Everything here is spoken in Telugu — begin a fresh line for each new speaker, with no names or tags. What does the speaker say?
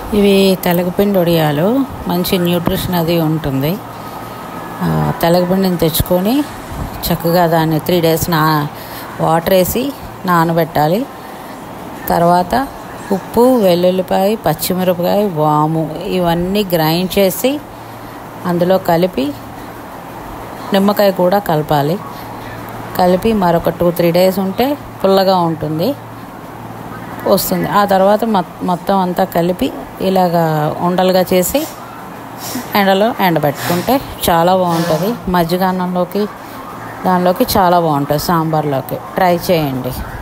ఇవి తెలగపిండి వడియాలు మంచి న్యూట్రిషన్ అది ఉంటుంది ఆ, తెలగపిండిని తెచ్చుకొని చక్కగా దాన్ని త్రీ డేస్ నా వాటర్ వేసి నానబెట్టాలి తర్వాత ఉప్పు వెల్లుల్లిపాయ పచ్చిమిరపకాయ వాము ఇవన్నీ గ్రైండ్ చేసి అందులో కలిపి నిమ్మకాయ కూడా కలపాలి కలిపి మరొక టూ త్రీ డేస్ ఉంటే పుల్లగా ఉంటుంది వస్తుంది ఆ తర్వాత మొ- మొత్తం అంతా కలిపి ఇలాగా ఉండలుగా చేసి ఎండలో ఎండబెట్టుకుంటే చాలా బాగుంటుంది మజ్జిగ అన్నంలోకి దానిలోకి చాలా బాగుంటుంది సాంబార్లోకి ట్రై చేయండి